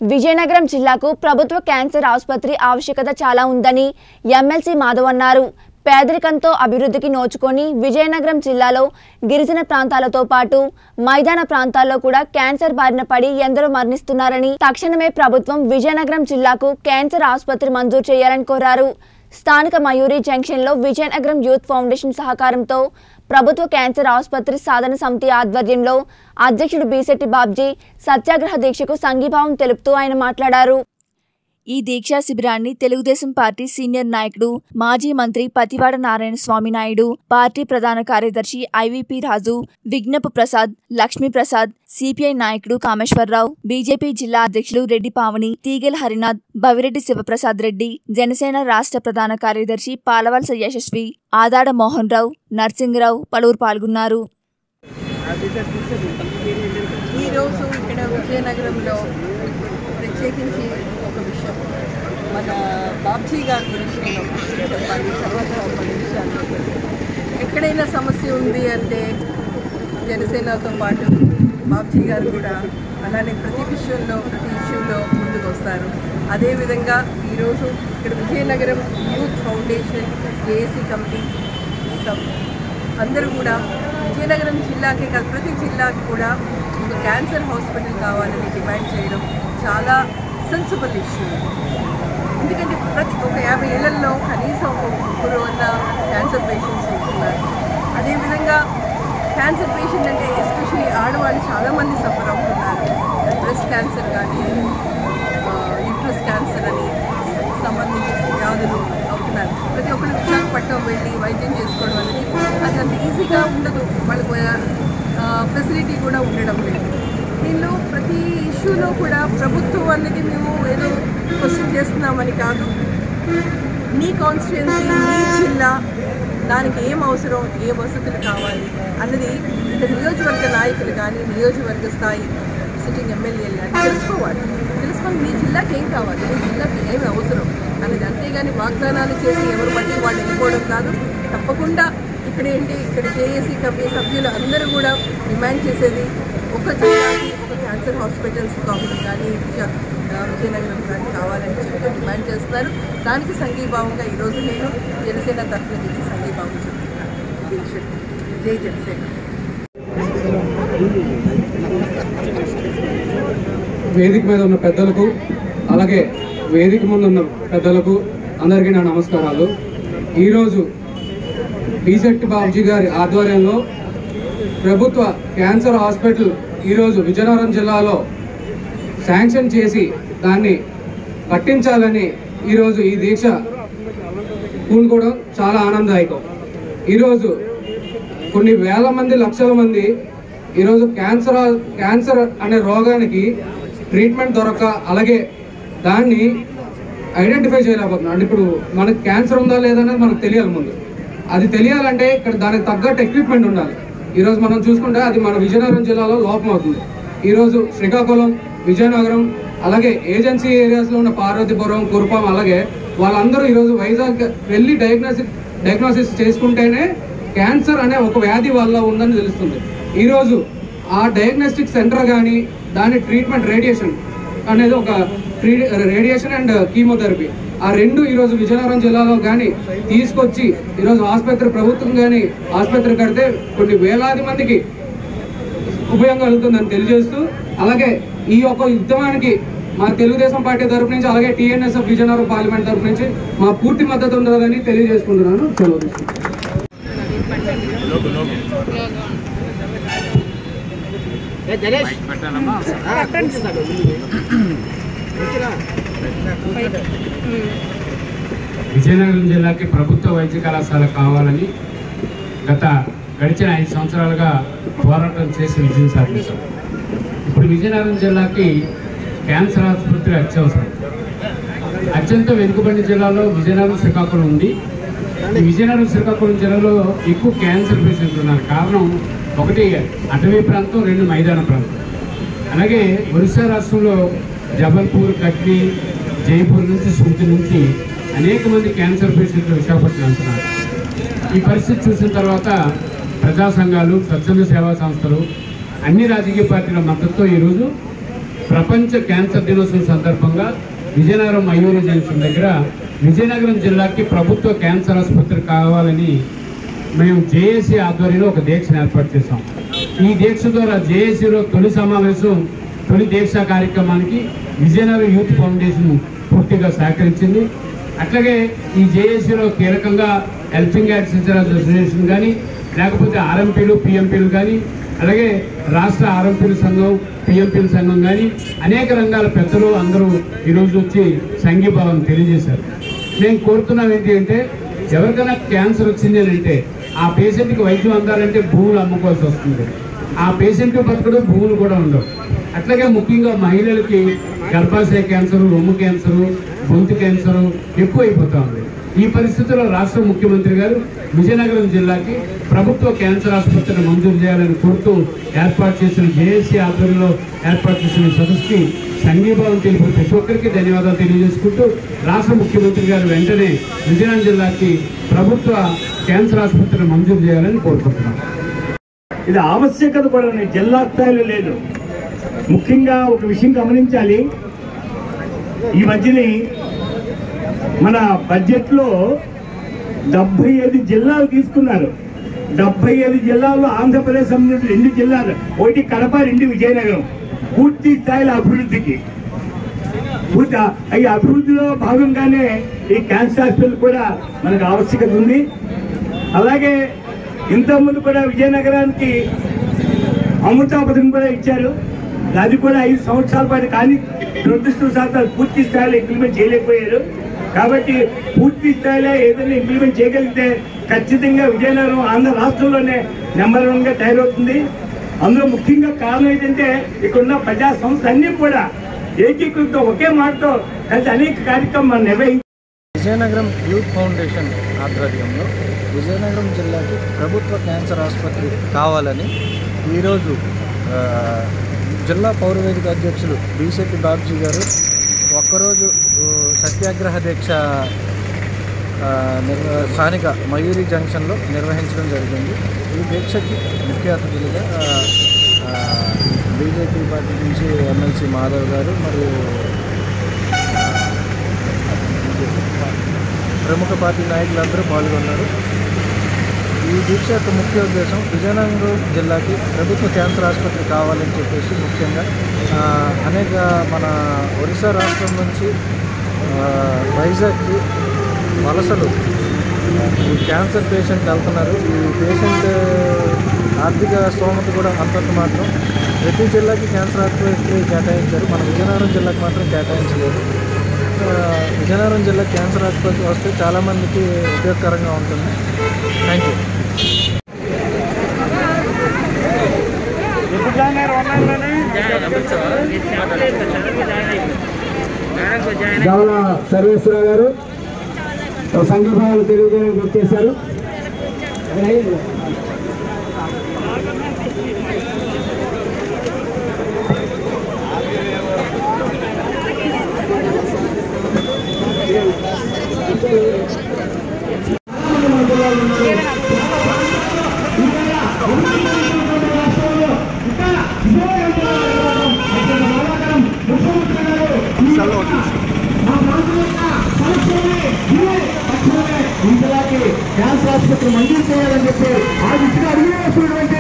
విజయనగరం జిల్లాకు ప్రభుత్వ క్యాన్సర్ ఆసుపత్రి ఆవశ్యకత చాలా ఉందని ఎమ్మెల్సీ మాధవ్ అన్నారు పేదరికంతో అభివృద్ధికి నోచుకొని విజయనగరం జిల్లాలో గిరిజన ప్రాంతాలతో పాటు మైదాన ప్రాంతాల్లో కూడా క్యాన్సర్ బారిన పడి ఎందరో మరణిస్తున్నారని తక్షణమే ప్రభుత్వం విజయనగరం జిల్లాకు క్యాన్సర్ ఆసుపత్రి మంజూరు చేయాలని కోరారు స్థానిక మయూరి జంక్షన్లో విజయనగరం యూత్ ఫౌండేషన్ సహకారంతో ప్రభుత్వ క్యాన్సర్ ఆసుపత్రి సాధన సమితి ఆధ్వర్యంలో అధ్యక్షుడు బీసెట్టి బాబ్జీ సత్యాగ్రహ దీక్షకు సంఘీభావం తెలుపుతూ ఆయన మాట్లాడారు ఈ దీక్షా శిబిరాన్ని తెలుగుదేశం పార్టీ సీనియర్ నాయకుడు మాజీ మంత్రి పతివాడ నారాయణ స్వామి నాయుడు పార్టీ ప్రధాన కార్యదర్శి ఐవీపీ రాజు విజ్ఞపు ప్రసాద్ లక్ష్మీ ప్రసాద్ సిపిఐ నాయకుడు కామేశ్వరరావు బీజేపీ జిల్లా అధ్యక్షులు రెడ్డి పావని తీగెల హరినాథ్ బవిరెడ్డి శివప్రసాద్ రెడ్డి జనసేన రాష్ట్ర ప్రధాన కార్యదర్శి పాలవలస యశస్వి ఆదాడ మోహన్ రావు నర్సింగరావు పలువురు పాల్గొన్నారు ఈరోజు ఇక్కడ విజయనగరంలో ప్రత్యేకించి ఒక విషయం మన బాబ్జీ గారి గురించి నేను ఒక విషయం చెప్పాలి తర్వాత కొన్ని విషయాలు ఎక్కడైనా సమస్య ఉంది అంటే జనసేనతో పాటు బాబ్జీ గారు కూడా అలానే ప్రతి విషయంలో ప్రతి ఇష్యూలో ముందుకు వస్తారు అదేవిధంగా ఈరోజు ఇక్కడ Vizianagaram youth foundation JAC committee సబ్ అందరూ కూడా విజయనగరం జిల్లాకే కాదు ప్రతి జిల్లాకి కూడా ఒక క్యాన్సర్ హాస్పిటల్ కావాలని డిమాండ్ చేయడం చాలా సెన్సిబుల్ ఇష్యూ ఎందుకంటే ప్రతి ఒక యాభై ఏళ్లలో కనీసం ఒక ముగ్గురు అన్న క్యాన్సర్ పేషెంట్స్ ఉంటున్నారు అదేవిధంగా క్యాన్సర్ పేషెంట్ అంటే ఎస్పెషల్లీ ఆడవాళ్ళు చాలామంది సఫర్ అవుతున్నారు బ్రెస్ట్ క్యాన్సర్ కానీ యూట్రస్ క్యాన్సర్ అని సంబంధించిన వ్యాధులు అవుతున్నారు ప్రతి ఒక్కరు విశాఖపట్నం వెళ్ళి వైద్యం చేసుకోవడం అనేది అది అంత ఈజీగా ఉండదు వాళ్ళకు ఫెసిలిటీ కూడా ఉండడం లేదు దీనిలో ప్రతి ఇష్యూలో కూడా ప్రభుత్వం అనేది మేము ఏదో క్వశ్చన్ చేస్తున్నామని కాదు మీ కాన్స్టిట్యున్సీ మీ జిల్లా దానికి ఏం అవసరం ఏ వసతులు కావాలి అన్నది ఇక్కడ నియోజకవర్గ నాయకులు కానీ నియోజకవర్గ స్థాయి సిట్టింగ్ ఎమ్మెల్యేలు కానీ తెలుసుకోవాలి తెలుసుకొని మీ జిల్లాకి ఏం కావాలి మీ జిల్లాకి ఏమి అవసరం అనేది అంతేగాని వాగ్దానాలు చేసి ఎవరు బట్టి వాళ్ళు వెళ్ళిపోవడం కాదు తప్పకుండా ఇక్కడ ఏంటి ఇక్కడ జేఏసీ కమిటీ సభ్యులు అందరూ కూడా డిమాండ్ చేసేది ఒక జిల్లాకి ఒక క్యాన్సర్ హాస్పిటల్స్ కావాలి కానీ విజయ- ఆ, విజయనగరం కానీ కావాలని చెప్పి డిమాండ్ చేస్తున్నారు దానికి సంఘీభావంగా ఈరోజు నేను జనసేన తరఫున నుంచి సంఘీభావం చెప్తున్నాను జై జనసేన వేదిక మీద ఉన్న పెద్దలకు అలాగే వేదిక ముందు ఉన్న పెద్దలకు అందరికీ నా నమస్కారాలు ఈరోజు బీసెట్టి బాబుజీ గారి ఆధ్వర్యంలో ప్రభుత్వ క్యాన్సర్ హాస్పిటల్ ఈరోజు విజయనగరం జిల్లాలో శాంక్షన్ చేసి దాన్ని కట్టించాలని ఈరోజు ఈ దీక్ష పూనుకోవడం చాలా ఆనందదాయకం ఈరోజు కొన్ని వేల మంది లక్షల మంది ఈరోజు క్యాన్సర్ క్యాన్సర్ అనే రోగానికి ట్రీట్మెంట్ దొరక అలాగే దాన్ని ఐడెంటిఫై చేయలేకపోతున్నాం అంటే ఇప్పుడు మనకి క్యాన్సర్ ఉందా లేదా అనేది మనకు తెలియాలి ముందు అది తెలియాలంటే ఇక్కడ దానికి తగ్గట్టు ఎక్విప్మెంట్ ఉండాలి ఈరోజు మనం చూసుకుంటే అది మన విజయనగరం జిల్లాలో లోపం అవుతుంది ఈరోజు శ్రీకాకుళం విజయనగరం అలాగే ఏజెన్సీ ఏరియాస్లో ఉన్న పార్వతీపురం కురుపాం అలాగే వాళ్ళందరూ ఈరోజు వైజాగ్ వెళ్ళి డయాగ్నోసిస్ డయాగ్నోసిస్ చేసుకుంటేనే క్యాన్సర్ అనే ఒక వ్యాధి వల్ల ఉందని తెలుస్తుంది ఈరోజు ఆ డయాగ్నోస్టిక్ సెంటర్ కానీ దాని ట్రీట్మెంట్ రేడియేషన్ అనేది ఒక రేడియేషన్ అండ్ కీమోథెరపీ ఆ రెండు ఈరోజు విజయనగరం జిల్లాలో కానీ తీసుకొచ్చి ఈరోజు ఆసుపత్రి ప్రభుత్వం కానీ ఆసుపత్రి కడితే కొన్ని వేలాది మందికి ఉపయోగం కలుగుతుందని తెలియజేస్తూ అలాగే ఈ యొక్క ఉద్యమానికి మా తెలుగుదేశం పార్టీ తరపు నుంచి అలాగే టీఎన్ఎస్ఎఫ్ విజయనగరం పార్లమెంట్ తరపు నుంచి మా పూర్తి మద్దతు ఉండదని తెలియజేసుకుంటున్నాను సెలవు తీసుకుంటాను. విజయనగరం జిల్లాకి ప్రభుత్వ వైద్య కళాశాల కావాలని గత గడిచిన ఐదు సంవత్సరాలుగా పోరాటం చేసి విజయం సాధించాం ఇప్పుడు విజయనగరం జిల్లాకి క్యాన్సర్ ఆసుపత్రి అత్యవసరం అత్యంత వెనుకబడిన జిల్లాలో విజయనగరం శ్రీకాకుళం ఉంది ఈ విజయనగరం శ్రీకాకుళం జిల్లాలో ఎక్కువ క్యాన్సర్ పేషెంట్లు ఉన్నారు కారణం ఒకటి అటవీ ప్రాంతం రెండు మైదాన ప్రాంతం అలాగే ఒరిస్సా రాష్ట్రంలో జబల్పూర్ కట్నీ జైపూర్ నుంచి సుంతి నుంచి అనేక మంది క్యాన్సర్ పేషెంట్లు విశాఖపట్నం వెళ్తున్నారు ఈ పరిస్థితి చూసిన తర్వాత ప్రజా సంఘాలు స్వచ్ఛంద సేవా సంస్థలు అన్ని రాజకీయ పార్టీల మద్దతుతో ఈరోజు ప్రపంచ క్యాన్సర్ దినోత్సవం సందర్భంగా విజయనగరం మయూరి జంక్షన్ దగ్గర విజయనగరం జిల్లాకి ప్రభుత్వ క్యాన్సర్ ఆసుపత్రి కావాలని మేము జేఏసీ ఆధ్వర్యంలో ఒక దీక్షను ఏర్పాటు చేశాం ఈ దీక్ష ద్వారా జేఏసీలో తొలి సమావేశం తొలి దీక్ష కార్యక్రమానికి విజయనగరం యూత్ ఫౌండేషన్ పూర్తిగా సహకరించింది అట్లాగే ఈ జేఏసీలో కీలకంగా హెల్పింగ్ యాడ్ సిస్టర్ అసోసియేషన్ కానీ లేకపోతే ఆర్ఎంపీలు పిఎంపీలు కానీ అలాగే రాష్ట్ర ఆర్ఎంపీల సంఘం పిఎంపీల సంఘం కానీ అనేక రంగాల పెద్దలు అందరూ ఈరోజు వచ్చి సంఘీభావం తెలియజేశారు మేము కోరుతున్నాం ఏంటి అంటే ఎవరికైనా క్యాన్సర్ వచ్చింది అని అంటే ఆ పేషెంట్కి వైద్యం అందాలంటే భూములు అమ్ముకోవాల్సి వస్తుంది ఆ పేషెంట్ బతుకుడు భూములు కూడా ఉండవు అట్లాగే ముఖ్యంగా మహిళలకి గర్భాశయ క్యాన్సర్ రొమ్ము క్యాన్సర్ గొంతు క్యాన్సర్ ఎక్కువైపోతా ఉంది ఈ పరిస్థితుల్లో రాష్ట్ర ముఖ్యమంత్రి గారు విజయనగరం జిల్లాకి ప్రభుత్వ క్యాన్సర్ ఆసుపత్రిని మంజూరు చేయాలని కోరుతూ ఏర్పాటు చేసిన జేఏసీ ఆధ్వర్యంలో ఏర్పాటు చేసిన ఈ సదస్సుకి సంఘీభావం తెలిపి ప్రతి ఒక్కరికి ధన్యవాదాలు తెలియజేసుకుంటూ రాష్ట్ర ముఖ్యమంత్రి గారు వెంటనే విజయనగరం జిల్లాకి ప్రభుత్వ క్యాన్సర్ ఆసుపత్రిని మంజూరు చేయాలని కోరుకుంటున్నాం ఇది ఆవశ్యకత కూడా ఉంది. జిల్లా స్థాయిలో లేదు ముఖ్యంగా ఒక విషయం గమనించాలి ఈ మధ్యని మన బడ్జెట్లో డెబ్బై ఐదు జిల్లాలు తీసుకున్నారు డెబ్బై ఐదు జిల్లాల్లో ఆంధ్రప్రదేశ్ సంబంధించిన రెండు జిల్లాలు ఒకటి కడప రెండు విజయనగరం పూర్తి స్థాయిలో అభివృద్ధికి పూర్తి ఈ అభివృద్ధిలో భాగంగానే ఈ క్యాన్సర్ హాస్పిటల్ కూడా మనకు ఆవశ్యకత ఉంది అలాగే ఇంతకుముందు కూడా విజయనగరానికి అమృతాపతిని కూడా ఇచ్చారు అది కూడా ఐదు సంవత్సరాల పాటు కానీ దురదృష్టవశాత్తు పూర్తి స్థాయిలో ఇంప్లిమెంట్ చేయలేకపోయారు కాబట్టి పూర్తి స్థాయిలో ఏదైనా ఇంప్లిమెంట్ చేయగలిగితే ఖచ్చితంగా విజయనగరం ఆంధ్ర రాష్ట్రంలోనే నెంబర్ వన్ గా తయారవుతుంది అందులో ముఖ్యంగా కారణం ఏంటంటే ఇక్కడున్న ప్రజా సంస్థ అన్ని కూడా ఏకీకృతం ఒకే మాటతో కలిసి అనేక కార్యక్రమాలు నిర్వహించారు విజయనగరం యూత్ ఫౌండేషన్ ఆధ్వర్యంలో విజయనగరం జిల్లాకి ప్రభుత్వ క్యాన్సర్ ఆసుపత్రి కావాలని ఈరోజు ఆ, జిల్లా పౌరవేదిక అధ్యక్షులు బీసెట్టి బాబ్జీ గారు ఒక్కరోజు ఆ, సత్యాగ్రహ దీక్ష ఆ, నిర్వ స్థానిక మయూరి జంక్షన్లో నిర్వహించడం జరిగింది ఈ దీక్షకి ముఖ్య అతిథులుగా బీజేపీ పార్టీ నుంచి ఎమ్మెల్సీ మాధవ్ గారు మరియు ప్రముఖ పార్టీ నాయకులందరూ పాల్గొన్నారు ఈ దీక్ష యొక్క ముఖ్య ఉద్దేశం విజయనగరం జిల్లాకి ప్రభుత్వ క్యాన్సర్ ఆసుపత్రి కావాలని చెప్పేసి ముఖ్యంగా ఆ, అనేక మన ఒరిస్సా రాష్ట్రం నుంచి ఆ, వైజాగ్కి వలసలు ఈ క్యాన్సర్ పేషెంట్ వెళ్తున్నారు ఈ పేషెంట్ ఆర్థిక స్తోమత కూడా అంతంత మాత్రం ప్రతి జిల్లాకి క్యాన్సర్ ఆసుపత్రి కేటాయించారు మన విజయనగరం జిల్లాకి మాత్రం కేటాయించలేదు ఆ, విజయనగరం జిల్లా క్యాన్సర్ ఆసుపత్రి వస్తే చాలామందికి ఉపయోగకరంగా ఉంటుంది థ్యాంక్ యూ గౌరవ సర్వేశ్వరరావు గారు సంఘీభావాలు తెలియజేయడానికి వచ్చేశారు క్యాన్సర్ ఆసుపత్రి మంజూరు చేయాలని చెప్పి ఆ దిశగా అడుగు వేస్తున్నటువంటి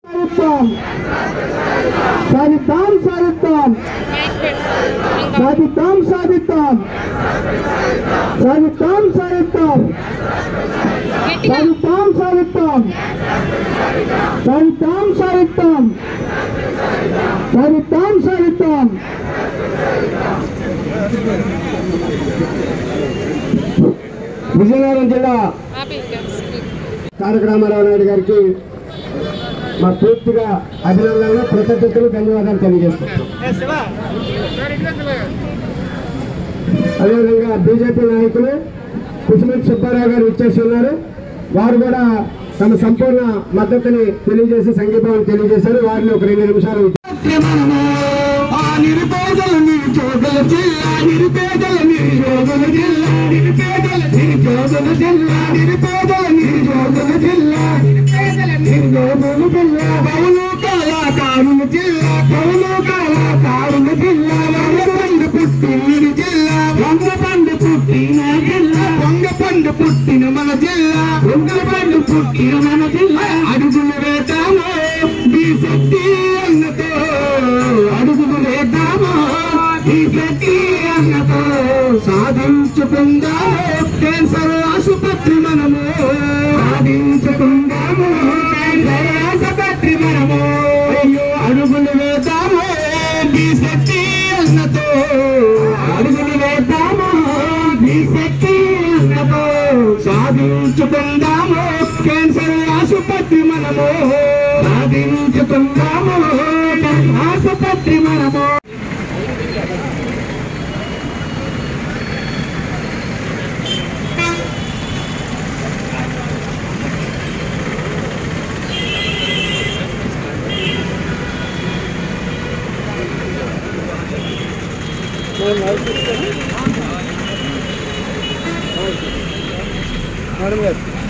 సాధిద్దాం సాధిద్దాం సాధిద్దాం సాధిద్దాం సాధిద్దాం సాధిద్దాం సాధిద్దాం సాధిద్దాం సాధిద్దాం సాధిద్దాం సాధిద్దాం సాధిద్దాం విజయనగరం జిల్లా తారక రామారావు నాయుడు గారికి మా పూర్తిగా అభినందనలు కృతజ్ఞతలు ధన్యవాదాలు తెలియజేస్తున్నాం అదేవిధంగా బీజేపీ నాయకులు కుసుమతి సుబ్బారావు గారు ఇచ్చేసి ఉన్నారు వారు కూడా తమ సంపూర్ణ మద్దతుని తెలియజేసి సంఘీభావం తెలియజేశారు వారిని ఒక రెండు నిమిషాలు ఆ నిరుపేదల నిరుచోదల జిల్లా నిరుపేదల నిరుచోదల జిల్లా నిరుపేదల నిరుచోదల జిల్లా నిరుపేదల నిరుచోదల జిల్లా నిరుపేదల నిరుచోదల జిల్లా కౌలు కళాకారుల జిల్లా కౌలు కళాకారుల జిల్లా ఉమ్మడి జిల్లా వంగ పండు పుట్టిన జిల్లా వంగ పండు పుట్టిన మన జిల్లా వంగ పండు పుట్టిన మన జిల్లా అడుగులు వేద్దాము ఈ శక్తి అన్నతో అడుగులు వేద్దాము ఈ శక్తి అన్నతో సాధించుకుందాము క్యాన్సర్ ఆసుపత్రి మనము సాధించుకుందాము క్యాన్సర్ ఆసుపత్రి మనము అయ్యో అడుగులు వేద్దాము ఈ శక్తి అన్నతో అడుగులు వేద్దాము ఈ శక్తి అన్నతో సాధించుకుందాము క్యాన్సర్ ఆసుపత్రి మనము సాధించుకుందాము ఆసుపత్రి మనము మేడం గారు